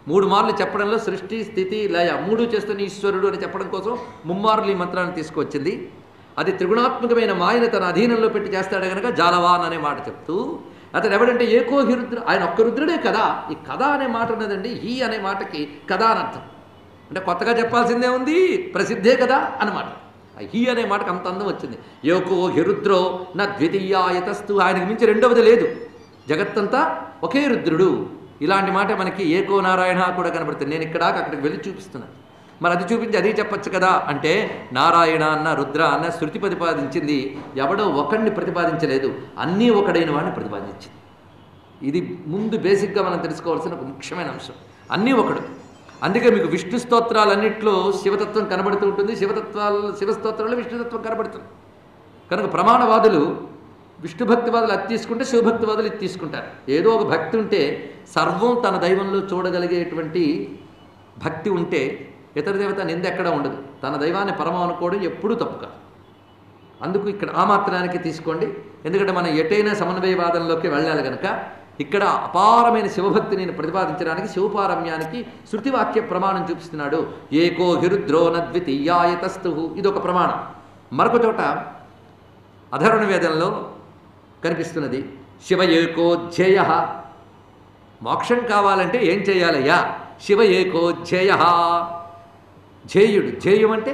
మూడు మార్లు చెప్పడంలో సృష్టి స్థితి లయ మూడు చేస్తున్న ఈశ్వరుడు అని చెప్పడం కోసం ముమ్మార్లు ఈ మంత్రాన్ని తీసుకువచ్చింది అది త్రిగుణాత్మకమైన మాయను తన అధీనంలో పెట్టి చేస్తాడు కనుక జాలవాన్ అనే మాట చెప్తూ అతడు ఎవడంటే ఏకో హిరుద్ర ఆయన ఒక్క రుద్రుడే కదా ఈ కథ అనే మాట ఉన్నదండి హీ అనే మాటకి కథ అని అర్థం అంటే కొత్తగా చెప్పాల్సిందే ఉంది ప్రసిద్ధే కదా అన్నమాట ఆ హీ అనే మాటకు అంత అందం వచ్చింది యోకో హిరుద్రో నా ద్వితీయాయతస్తు ఆయనకు మించి రెండవది లేదు జగత్తంతా ఒకే రుద్రుడు ఇలాంటి మాట మనకి ఏకో నారాయణ కూడా కనబడుతుంది నేను ఇక్కడ అక్కడికి వెళ్ళి చూపిస్తున్నాను మరి అది చూపించి అది చెప్పొచ్చు కదా అంటే నారాయణ అన్న రుద్ర అన్న శృతి ప్రతిపాదించింది ఎవడో ఒకడిని ప్రతిపాదించలేదు అన్నీ ఒకడైన వాడిని ప్రతిపాదించింది ఇది ముందు బేసిక్గా మనం తెలుసుకోవాల్సిన ఒక ముఖ్యమైన అంశం అన్నీ ఒకడు అందుకే మీకు విష్ణు స్తోత్రాలన్నింటిలో శివతత్వం కనబడుతూ ఉంటుంది శివతత్వాలు శివస్తోత్రాల్లో విష్ణుతత్వం కనబడుతుంది కనుక ప్రమాణవాదులు విష్ణు భక్తివాదులు అది తీసుకుంటే శివభక్తివాదులు ఇది తీసుకుంటారు ఏదో ఒక భక్తి ఉంటే సర్వం తన దైవంలో చూడగలిగేటువంటి భక్తి ఉంటే ఇతర దేవత నింద ఎక్కడా ఉండదు తన దైవాన్ని పరమం అనుకోవడం ఎప్పుడూ తప్పు కాదు అందుకు ఇక్కడ ఆ మాత్రానికి తీసుకోండి ఎందుకంటే మనం ఎటైనా సమన్వయవాదంలోకి వెళ్ళాలి కనుక ఇక్కడ అపారమైన శివభక్తిని నేను ప్రతిపాదించడానికి శివపారమ్యానికి శృతివాక్య ప్రమాణం చూపిస్తున్నాడు ఏకో హిరుద్రో నద్వితీయాయతస్తు ఇది ఒక ప్రమాణం మరొక చోట అధర్వణ వేదంలో కనిపిస్తున్నది శివ ఏకో ధ్యేయ మోక్షం కావాలంటే ఏం చేయాలయ్యా శివ ఏకో ధ్యేయ ధ్యేయుడు ధ్యేయం అంటే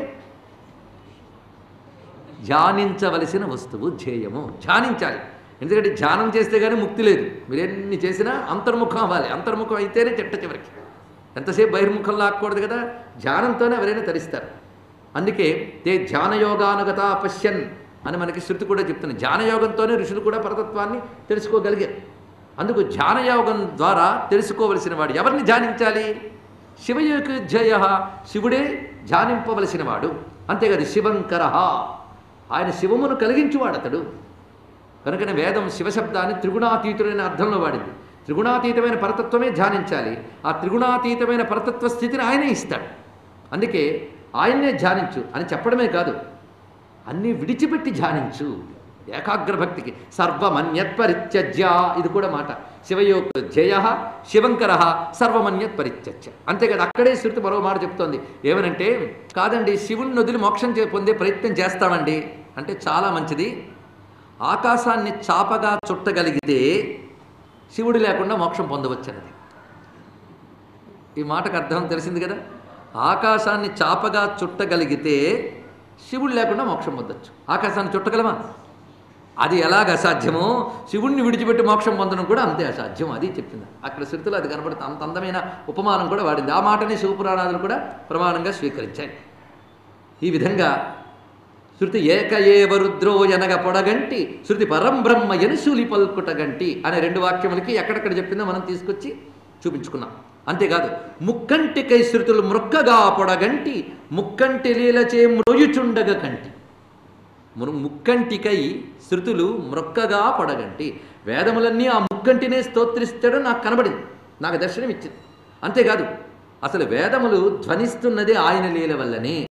ధ్యానించవలసిన వస్తువు ధ్యేయము ధ్యానించాలి ఎందుకంటే ధ్యానం చేస్తే కానీ ముక్తి లేదు మీరు ఎన్ని చేసినా అంతర్ముఖం అవ్వాలి అంతర్ముఖం అయితేనే చెట్ట చివరికి ఎంతసేపు బహిర్ముఖం లాక్కూడదు కదా ధ్యానంతోనే ఎవరైనా తరిస్తారు అందుకే తే ధ్యానయోగానుగత పశ్యన్ అని మనకి శృతి కూడా చెప్తుంది ధ్యానయోగంతోనే ఋషులు కూడా పరతత్వాన్ని తెలుసుకోగలిగారు అందుకు ధ్యానయోగం ద్వారా తెలుసుకోవలసిన వాడు ఎవరిని ధ్యానించాలి శివయోగ జయ శివుడే ధ్యానింపవలసిన వాడు అంతేకాదు శివంకర ఆయన శివమును కలిగించువాడు అతడు కనుకనే వేదం శివశబ్దాన్ని త్రిగుణాతీతుడైన అర్థంలో వాడింది త్రిగుణాతీతమైన పరతత్వమే ధ్యానించాలి ఆ త్రిగుణాతీతమైన పరతత్వ స్థితిని ఆయనే ఇస్తాడు అందుకే ఆయన్నే ధ్యానించు అని చెప్పడమే కాదు అన్నీ విడిచిపెట్టి ధ్యానించు ఏకాగ్ర భక్తికి సర్వమన్యత్ పరిత్యజ్య ఇది కూడా మాట శివయోగ జయ శివంకర సర్వమన్యత్ పరిత్యజ్య అంతేకాదు అక్కడే శృతి మరో మాట చెప్తోంది ఏమనంటే కాదండి శివుని వదిలి మోక్షం చే- పొందే ప్రయత్నం చేస్తామండి అంటే చాలా మంచిది ఆకాశాన్ని చాపగా చుట్టగలిగితే శివుడు లేకుండా మోక్షం పొందవచ్చన్నది ఈ మాటకు అర్థం తెలిసింది కదా ఆకాశాన్ని చాపగా చుట్టగలిగితే శివుడు లేకుండా మోక్షం పొందొచ్చు ఆకాశాన్ని చుట్టగలమా అది ఎలాగ అసాధ్యమో శివుణ్ణి విడిచిపెట్టి మోక్షం పొందడం కూడా అంతే అసాధ్యం అది చెప్తుంది అక్కడ శృతిలో అది కనబడుతుంది అంత అందమైన ఉపమానం కూడా వాడింది ఆ మాటని శివపురాణాదులు కూడా ప్రమాణంగా స్వీకరించాయి ఈ విధంగా శృతి ఏక ఏవ రుద్రో ఎనగ పొడగంటి శృతి పరం బ్రహ్మ ఎనుశూలి పల్కుటగంటి అనే రెండు వాక్యములకి ఎక్కడెక్కడ చెప్పిందో మనం తీసుకొచ్చి చూపించుకున్నాం అంతేకాదు ముక్కంటికై శృతులు మృక్కగా పొడగంటి ముక్కంటి లీలచే మ్రోయుచుండగ కంటి మురు- ముక్కంటికై శృతులు మ్రొక్కగా పొడగంటి వేదములన్నీ ఆ ముక్కంటినే స్తోత్రిస్తాడో నాకు కనబడింది నాకు దర్శనం ఇచ్చింది అంతేకాదు అసలు వేదములు ధ్వనిస్తున్నదే ఆయన లీల వల్లనే